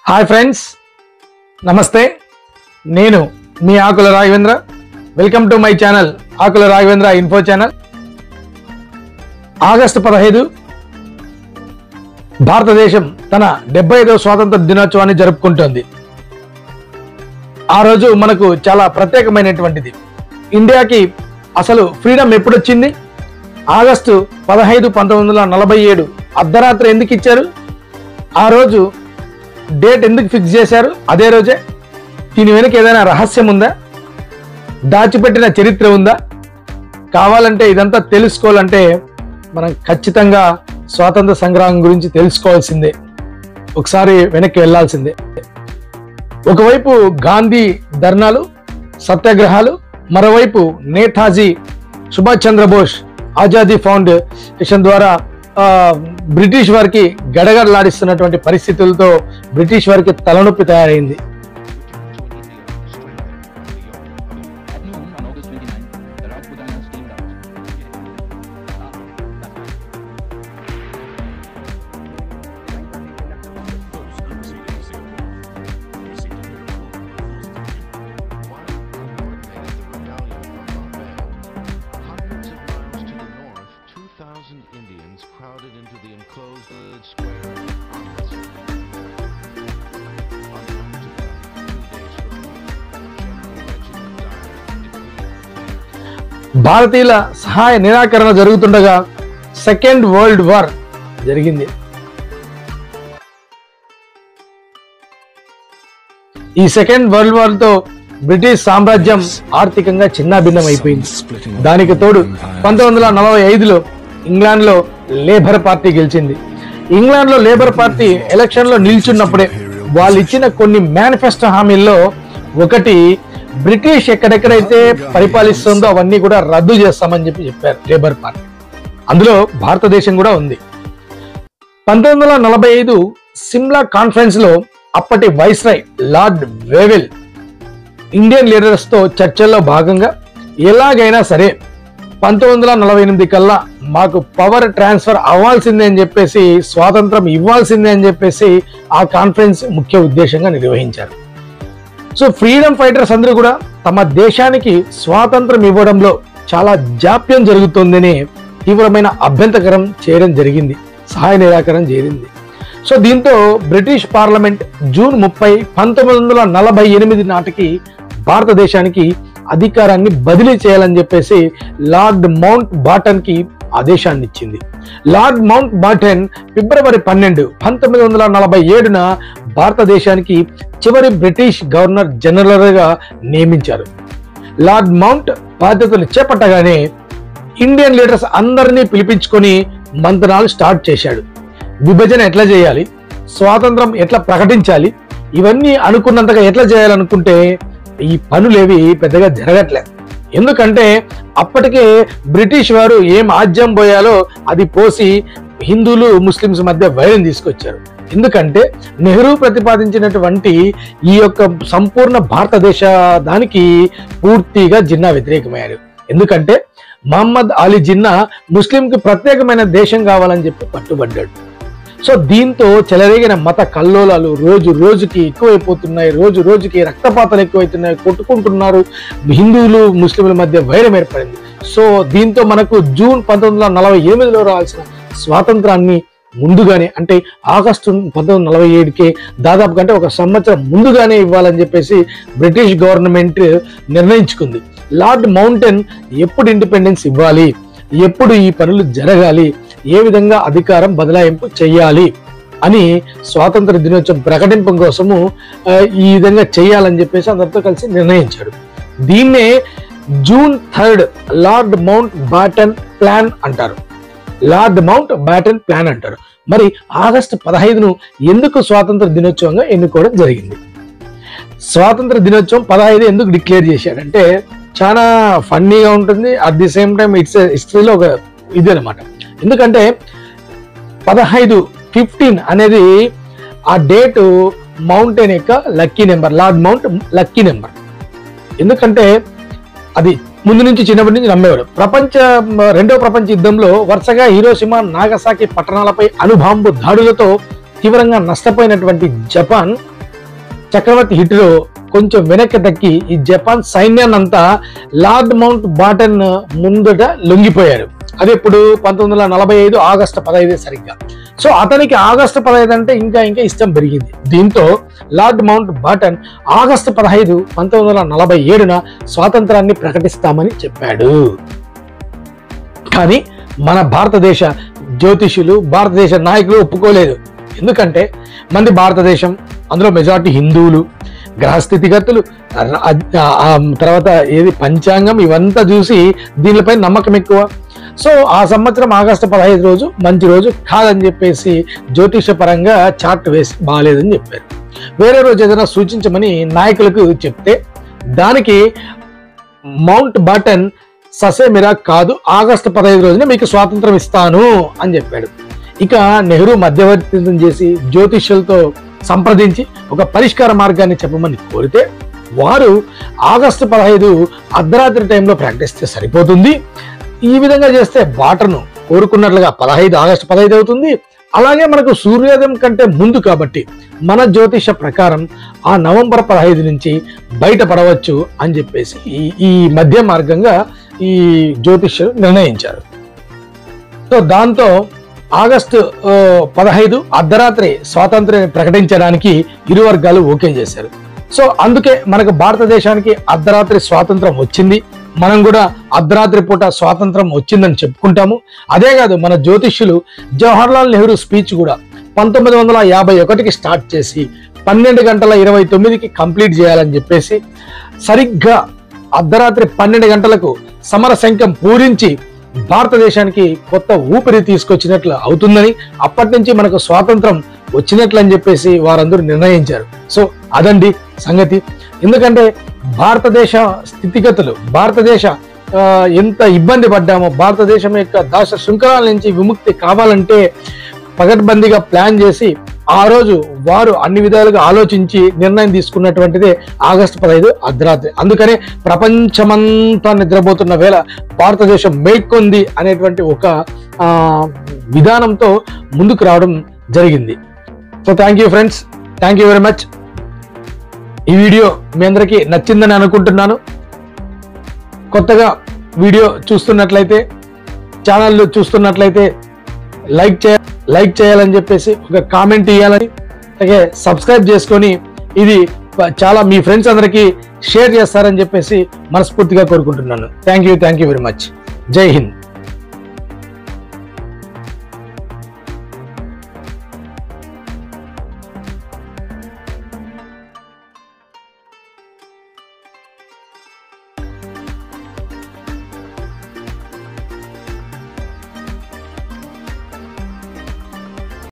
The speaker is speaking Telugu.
హాయ్ ఫ్రెండ్స్ నమస్తే నేను మీ Akula Raghavendra welcome to my channel Akula Raghavendra info channel August పదహైదు భారతదేశం తన డెబ్బై ఐదవ స్వాతంత్ర దినోత్సవాన్ని జరుపుకుంటోంది ఆ రోజు మనకు చాలా ప్రత్యేకమైనటువంటిది ఇండియాకి అసలు ఫ్రీడమ్ ఎప్పుడు వచ్చింది ఆగస్టు పదహైదు పంతొమ్మిది వందల నలభై ఏడు అర్ధరాత్రి ఎందుకు ఇచ్చారు ఆ రోజు డేట్ ఎందుకు ఫిక్స్ చేశారు అదే రోజే దీని వెనుక ఏదైనా రహస్యం ఉందా దాచిపెట్టిన చరిత్ర ఉందా కావాలంటే ఇదంతా తెలుసుకోవాలంటే మనం ఖచ్చితంగా స్వాతంత్ర సంగ్రామం గురించి తెలుసుకోవాల్సిందే ఒకసారి వెనక్కి వెళ్ళాల్సిందే ఒకవైపు గాంధీ ధర్నాలు సత్యాగ్రహాలు మరోవైపు నేతాజీ సుభాష్ చంద్రబోస్ ఆజాదీ ఫౌండేషన్ ద్వారా ఆ, బ్రిటిష్ వారికి గడగడలాడిస్తున్నటువంటి పరిస్థితులతో బ్రిటిష్ వారికి తలనొప్పి తయారైంది At noon on August 29, the Rajputana steamed out. Hundreds of miles to the north, 2,000 Indians crowded into the enclosed village square of Amritsar. Unknown to them, two days before, General Reginald Dyer decreed భారతీయుల సహాయ నిరాకరణ జరుగుతుండగా సెకండ్ వరల్డ్ వార్ జరిగింది ఈ సెకండ్ వరల్డ్ వార్ తో బ్రిటిష్ సామ్రాజ్యం ఆర్థికంగా చిన్నాభిన్నం అయిపోయింది దానికి తోడు పంతొమ్మిది వందల నలభై ఐదులో ఇంగ్లాండ్ లో లేబర్ పార్టీ గెలిచింది ఇంగ్లాండ్ లో లేబర్ పార్టీ ఎలక్షన్ లో నిల్చున్నప్పుడే వాళ్ళు ఇచ్చిన కొన్ని మేనిఫెస్టో హామీల్లో ఒకటి బ్రిటిష్ ఎక్కడెక్కడైతే పరిపాలిస్తుందో అవన్నీ కూడా రద్దు చేస్తామని చెప్పి చెప్పారు లేబర్ పార్టీ అందులో భారతదేశం కూడా ఉంది పంతొమ్మిది వందల నలభై ఐదు సిమ్లా కాన్ఫరెన్స్ లో అప్పటి viceroy lord Wavell Indian leaders తో చర్చల్లో భాగంగా ఎలాగైనా సరే పంతొమ్మిది వందల నలభై ఎనిమిది కల్లా మాకు పవర్ ట్రాన్స్ఫర్ అవ్వాల్సిందే అని చెప్పేసి స్వాతంత్రం ఇవ్వాల్సిందే అని చెప్పేసి ఆ కాన్ఫరెన్స్ ముఖ్య ఉద్దేశంగా నిర్వహించారు సో ఫ్రీడమ్ ఫైటర్స్ అందరూ కూడా తమ దేశానికి స్వాతంత్రం ఇవ్వడంలో చాలా జాప్యం జరుగుతోందని తీవ్రమైన అభ్యంతకరం చేయడం జరిగింది సహాయ నిరాకరణ జరిగింది సో దీంతో బ్రిటిష్ పార్లమెంట్ జూన్ ముప్పై పంతొమ్మిది వందల నలభై ఎనిమిది నాటికి భారతదేశానికి అధికారాన్ని బదిలీ చేయాలని చెప్పేసి లార్డ్ మౌంట్ బాటన్ కి ఆదేశాన్ని ఇచ్చింది లార్డ్ మౌంట్ బాటన్ ఫిబ్రవరి పన్నెండు పంతొమ్మిది వందల నలభై ఏడున భారతదేశానికి చివరి బ్రిటిష్ గవర్నర్ జనరల్ గా నియమించారు లార్డ్ మౌంట్ బాధ్యతలు చేపట్టగానే ఇండియన్ లీడర్స్ అందరినీ పిలిపించుకొని మంతనాలు స్టార్ట్ చేశాడు విభజన ఎట్లా చేయాలి స్వాతంత్రం ఎట్లా ప్రకటించాలి ఇవన్నీ అనుకున్నంతగా ఎట్లా చేయాలనుకుంటే ఈ పనులేవి పెద్దగా జరగట్లే ఎందుకంటే అప్పటికే బ్రిటిష్ వారు ఏం ఆజ్యం పోయాలో అది పోసి హిందువులు ముస్లిమ్స్ మధ్య వైరం తీసుకొచ్చారు ఎందుకంటే నెహ్రూ ప్రతిపాదించినటువంటి ఈ యొక్క సంపూర్ణ భారతదేశ దానికి పూర్తిగా జిన్నా వ్యతిరేకమయ్యారు ఎందుకంటే మహమ్మద్ అలీ జిన్నా ముస్లింకి ప్రత్యేకమైన దేశం కావాలని చెప్పి పట్టుబడ్డాడు సో దీంతో చెలరేగిన మత కల్లోలాలు రోజు రోజుకి ఎక్కువైపోతున్నాయి రోజు రోజుకి రక్తపాతాలు ఎక్కువైతున్నాయి కొట్టుకుంటున్నారు హిందువులు ముస్లింల మధ్య వైరం ఏర్పడింది సో దీంతో మనకు జూన్ పంతొమ్మిది వందల నలభై ఎనిమిదిలో రావాల్సిన స్వాతంత్రాన్ని ముందుగానే అంటే ఆగస్టు పంతొమ్మిది వందల నలభై ఏడుకే దాదాపు కంటే ఒక సంవత్సరం ముందుగానే ఇవ్వాలని చెప్పేసి బ్రిటిష్ గవర్నమెంట్ నిర్ణయించుకుంది లార్డ్ మౌంటైన్ ఎప్పుడు ఇండిపెండెన్స్ ఇవ్వాలి ఎప్పుడు ఈ పనులు జరగాలి ఏ విధంగా అధికారం బదలాయింపు చేయాలి అని స్వాతంత్ర దినోత్సవం ప్రకటింపం కోసము ఆ, ఈ విధంగా చేయాలని చెప్పేసి అందరితో కలిసి నిర్ణయించాడు దీన్నే June third lord Mountbatten plan అంటారు లార్డ్ మౌంట్ బాటన్ ప్లాన్ అంటారు మరి ఆగస్టు పదహైదును ఎందుకు స్వాతంత్ర దినోత్సవంగా ఎన్నుకోవడం జరిగింది స్వాతంత్ర దినోత్సవం పదహైదు ఎందుకు డిక్లేర్ చేశాడంటే చాలా ఫన్నీగా ఉంటుంది at the same time it's హిస్టరీలో ఒక ఇది అనమాట ఎందుకంటే పదహైదు ఫిఫ్టీన్ అనేది ఆ డేటు మౌంటైన్ యొక్క lucky number lord Mount lucky number ఎందుకంటే అది ముందు నుంచి చిన్నప్పటి నుంచి నమ్మేవాడు ప్రపంచ రెండవ ప్రపంచ యుద్ధంలో వరుసగా హీరోషిమా నాగసాకి పట్టణాలపై అణుబాంబు దాడులతో తీవ్రంగా నష్టపోయినటువంటి జపాన్ చక్రవర్తి హిట్లో కొంచెం వెనక్కి తక్కి ఈ జపాన్ సైన్యాన్ని అంతా లార్డ్ మౌంట్ బాటన్ ముందట లొంగిపోయారు అది ఇప్పుడు పంతొమ్మిది వందల నలభై ఐదు ఆగస్టు పదహైదు సరిగ్గా సో అతనికి ఆగస్టు పదహైదు అంటే ఇంకా ఇంకా ఇష్టం పెరిగింది దీంతో లార్డ్ మౌంట్ బాటన్ ఆగస్టు పదహైదు పంతొమ్మిది వందల నలభై ఏడున స్వాతంత్రాన్ని ప్రకటిస్తామని చెప్పాడు కానీ మన భారతదేశ జ్యోతిష్యులు భారతదేశ నాయకులు ఒప్పుకోలేదు ఎందుకంటే మంది భారతదేశం అందులో మెజారిటీ హిందువులు గ్రహస్థితిగతులు ర- ఆ- ఆ తర్వాత ఏది పంచాంగం ఇవంతా చూసి దీనిపై నమ్మకం ఎక్కువ సో ఆ సంవత్సరం ఆగస్టు పదహైదు రోజు మంచి రోజు కాదని చెప్పేసి జ్యోతిష పరంగా చార్ట్ వేసి బాగాలేదని చెప్పారు వేరే రోజు ఏదైనా సూచించమని నాయకులకు చెప్తే దానికి మౌంట్ బాటన్ ససేమిరా కాదు ఆగస్టు పదహైదు రోజున మీకు స్వాతంత్రం ఇస్తాను అని చెప్పాడు ఇక నెహ్రూ మధ్యవర్తిత్వం చేసి జ్యోతిష్యులతో సంప్రదించి ఒక పరిష్కార మార్గాన్ని చెప్పమని కోరితే వారు ఆగస్టు పదహైదు అర్ధరాత్రి టైంలో ప్రకటిస్తే సరిపోతుంది ఈ విధంగా చేస్తే బాటను కోరుకున్నట్లుగా పదహైదు ఆగస్టు పదహైదు అవుతుంది అలాగే మనకు సూర్యోదయం కంటే ముందు కాబట్టి మన జ్యోతిష ప్రకారం ఆ నవంబర్ పదహైదు నుంచి బయటపడవచ్చు అని చెప్పేసి ఈ ఈ మధ్య మార్గంగా ఈ జ్యోతిష్యులు నిర్ణయించారు సో దాంతో ఆగస్టు ఆ, పదహైదు అర్ధరాత్రి స్వాతంత్ర్యాన్ని ప్రకటించడానికి ఇరు వర్గాలు ఓకే చేశారు సో అందుకే మనకు భారతదేశానికి అర్ధరాత్రి స్వాతంత్రం వచ్చింది మనం కూడా అర్ధరాత్రి పూట స్వాతంత్రం వచ్చిందని చెప్పుకుంటాము అదే కాదు మన జ్యోతిష్యులు జవహర్లాల్ నెహ్రూ స్పీచ్ కూడా పంతొమ్మిది వందల యాభై ఒకటికి స్టార్ట్ చేసి పన్నెండు గంటల ఇరవై తొమ్మిదికి కంప్లీట్ చేయాలని చెప్పేసి సరిగ్గా అర్ధరాత్రి పన్నెండు గంటలకు సమర శంఖం పూరించి భారతదేశానికి కొత్త ఊపిరి తీసుకొచ్చినట్లు అవుతుందని అప్పటి నుంచి మనకు స్వాతంత్రం వచ్చినట్లు అని చెప్పేసి వారందరూ నిర్ణయించారు సో అదండి సంగతి ఎందుకంటే భారతదేశ స్థితిగతులు భారతదేశ ఆ, ఎంత ఇబ్బంది పడ్డామో భారతదేశం యొక్క దాశ శృంఖలాల నుంచి విముక్తి కావాలంటే పగడ్బందీగా ప్లాన్ చేసి ఆ రోజు వారు అన్ని విధాలుగా ఆలోచించి నిర్ణయం తీసుకున్నటువంటిదే ఆగస్టు పదహైదు అర్ధరాత్రి అందుకనే ప్రపంచమంతా నిద్రపోతున్న వేళ భారతదేశం మేల్కొంది అనేటువంటి ఒక ఆ, విధానంతో ముందుకు రావడం జరిగింది so thank you friends thank you very much ఈ వీడియో మీ అందరికీ నచ్చిందని అనుకుంటున్నాను కొత్తగా వీడియో చూస్తున్నట్లయితే ఛానల్ చూస్తున్నట్లయితే లైక్ చేయ లైక్ చేయాలని చెప్పేసి ఒక కామెంట్ ఇవ్వాలని అలాగే సబ్స్క్రైబ్ చేసుకొని ఇది ప- చాలా మీ ఫ్రెండ్స్ అందరికీ షేర్ చేస్తారని చెప్పేసి మనస్ఫూర్తిగా కోరుకుంటున్నాను thank you thank you very much జై హింద్